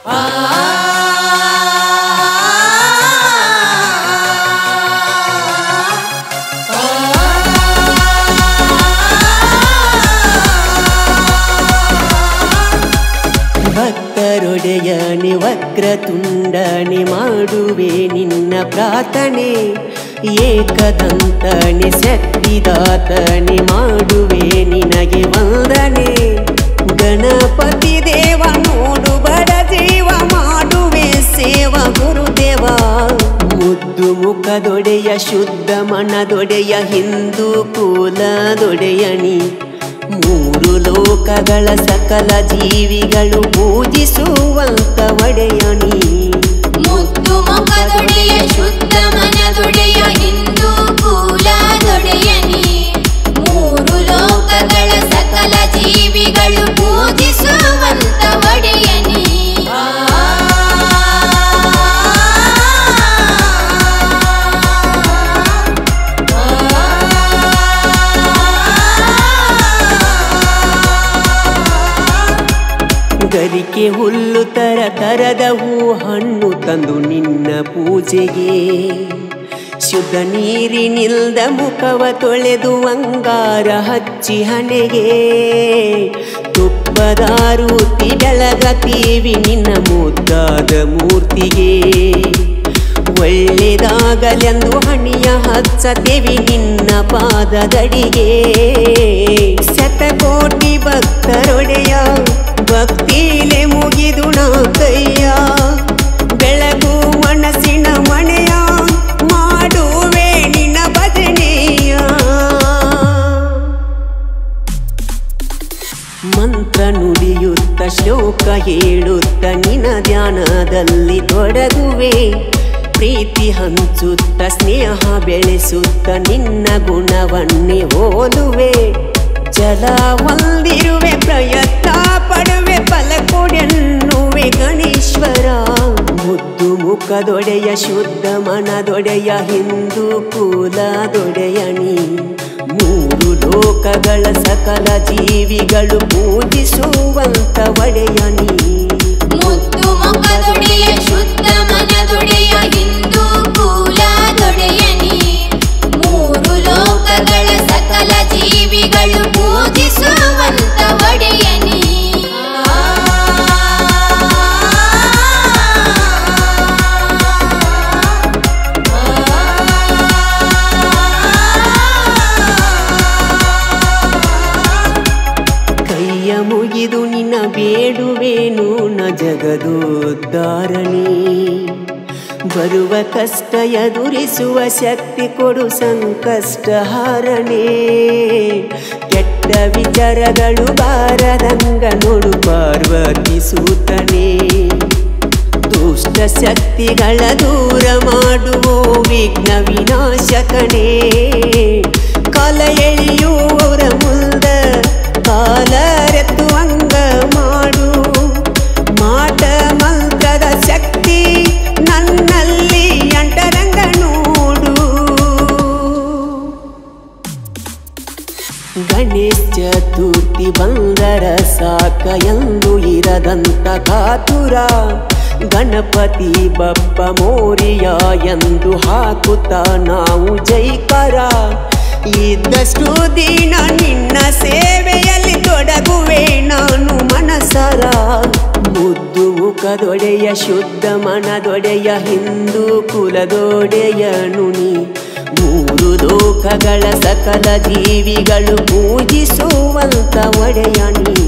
ಭಕ್ತರೊಡೆಯನಿ ವಕ್ರತುಂಡನಿ ಮಾಡುವೆ ನಿನ್ನ ಪ್ರಾರ್ಥನೆ ಏಕದಂತನಿ ಶಕ್ತಿದಾತನಿ ಮಾಡುವೆ ನಿನಗೆ ವಂದನೆ ಗಣಪತಿ ದೇವ ನೋಡು ಬಡ ಜೀವ ಮಾಡುವೆ ಸೇವ ಗುರುದೇವ ಮುದ್ದು ಮುಖದೊಡೆಯ ಶುದ್ಧ ಮನದೊಡೆಯ ಹಿಂದೂ ಕುಲದೊಡೆಯನಿ ಮೂರು ಲೋಕಗಳ ಸಕಲ ಜೀವಿಗಳು ಪೂಜಿಸುವಂತ ಒಡೆಯನಿ ಮುದ್ದು ಮುಖದೊಡೆಯ ಶುದ್ಧ ಮನದೊಡೆಯ ಹಿಂದೂ ಕುಲದೊಡೆಯನಿ ಮೂರು ಲೋಕಗಳ ಸಕಲ ಜೀವಿಗಳು ಪೂಜಿಸುವಂತ ಒಡೆಯನಿ ಗರಿಕೆ ಹುಲ್ಲು ತರ ತರದ ಹೂ ಹಣ್ಣು ತಂದು ನಿನ್ನ ಪೂಜೆಗೆ ಶುದ್ಧ ನೀರಿನಿಲ್ದ ಮುಖವ ತೊಳೆದು ಅಂಗಾರ ಹಚ್ಚಿ ಹಣೆಗೆ ತುಪ್ಪದಾರೂತಿ ಬೆಳಗತೀವಿ ನಿನ್ನ ಮುದ್ದಾದ ಮೂರ್ತಿಗೆ ಒಳ್ಳೆದಾಗಲೆಂದು ಹಣಿಯ ಹಚ್ಚತೇವಿ ನಿನ್ನ ಪಾದದಡಿಗೆ ಶತಕೋಟಿ ಭಕ್ತರೊಡೆಯ ಭಕ್ತಿಲೆ ಮುಗಿದು ನಾ ಕೈಯ ಬೆಳಗು ಮನಸ್ಸಿನ ಮಣೆಯ ಮಾಡುವೆ ನಿನ್ನ ಭಜನೆಯ ಮಂತ್ರ ನುಡಿಯುತ್ತ ಶ್ಲೋಕ ಹೇಳುತ್ತ ನಿನ ಧ್ಯಾನದಲ್ಲಿ ತೊಡಗುವೆ ಪ್ರೀತಿ ಹಂಚುತ್ತ ಸ್ನೇಹ ಬೆಳೆಸುತ್ತ ನಿನ್ನ ಗುಣವನ್ನೇ ಹೋಲುವೆ ಜಲ ಹೊಂದಿರುವೆ ಪ್ರಯತ್ನ ಪಡುವೆ ಫಲ ಕೊಡೆನ್ನುವೆ ಗಣೇಶ್ವರ ಮುದ್ದು ಮುಖದೊಡೆಯ ಶುದ್ಧ ಮನದೊಡೆಯ ಹಿಂದೂ ಕುಲದೊಡೆಯನಿ ಮೂರು ಲೋಕಗಳ ಸಕಲ ಜೀವಿಗಳು ಪೂಜಿಸುವಂತ ಒಡೆಯನಿ ಮುದ್ದು ಮುಖದೊಡೆಯ ಶುದ್ಧ ಮನದೊಡೆಯ ಹಿಂದೂ ಕುಲದೊಡೆಯನಿ ಮೂರು ಲೋಕಗಳ ಸಕಲ ಜೀವಿಗಳು ಪೂಜಿಸುವಂತ ಒಡೆಯನಿ ಕೈಯ ಮುಗಿದು ನಿನ್ನ ಬೇಡುವೇನು ನ ಜಗದೋದ್ಧಾರಣಿ ಬರುವ ಕಷ್ಟ ಎದುರಿಸುವ ಶಕ್ತಿ ಕೊಡು ಸಂಕಷ್ಟ ಹಾರಣೆ ಕೆಟ್ಟ ವಿಚಾರಗಳು ಬಾರದಂಗ ನೋಡು ಪಾರ್ವತಿ ಸೂತನೆ ದುಷ್ಟ ಶಕ್ತಿಗಳ ದೂರ ಮಾಡುವ ವಿಘ್ನ ವಿನಾಶಕನೇ ಕಾಲ ಎಳೆಯುವವರ ಮುಂದ ಕಾಲರೆತ್ತುವಂಗ ಮಾಡು ಮಾಟ ಮಂತ್ರದ ಶಕ್ತಿ ನನ್ನಲ್ಲಿ ಅಂಟರಂಗ ನೋಡು ಗಣೇಶ ಚತುರ್ಥಿ ಬಂದರ ಸಾಕ ಎಂದು ಇರದಂತ ಕಾತುರ ಗಣಪತಿ ಬಪ್ಪ ಮೋರಿಯ ಎಂದು ಹಾಕುತ್ತ ನಾವು ಜೈಕರ ಇದ್ದಷ್ಟು ದಿನ ನಿನ್ನ ಸೇವೆಯಲ್ಲಿ ತೊಡಗುವೆ ನಾನು ಮನಸರ ಮುದ್ದು ಮುಖದೊಡೆಯ ಶುದ್ಧ ಮನದೊಡೆಯ ಹಿಂದೂ ಕುಲದೊಡೆಯನು ನೀ ಮೂರು ಲೋಕಗಳ ಸಕಲ ಜೀವಿಗಳು ಪೂಜಿಸುವಂತ ಒಡೆಯ ನೀ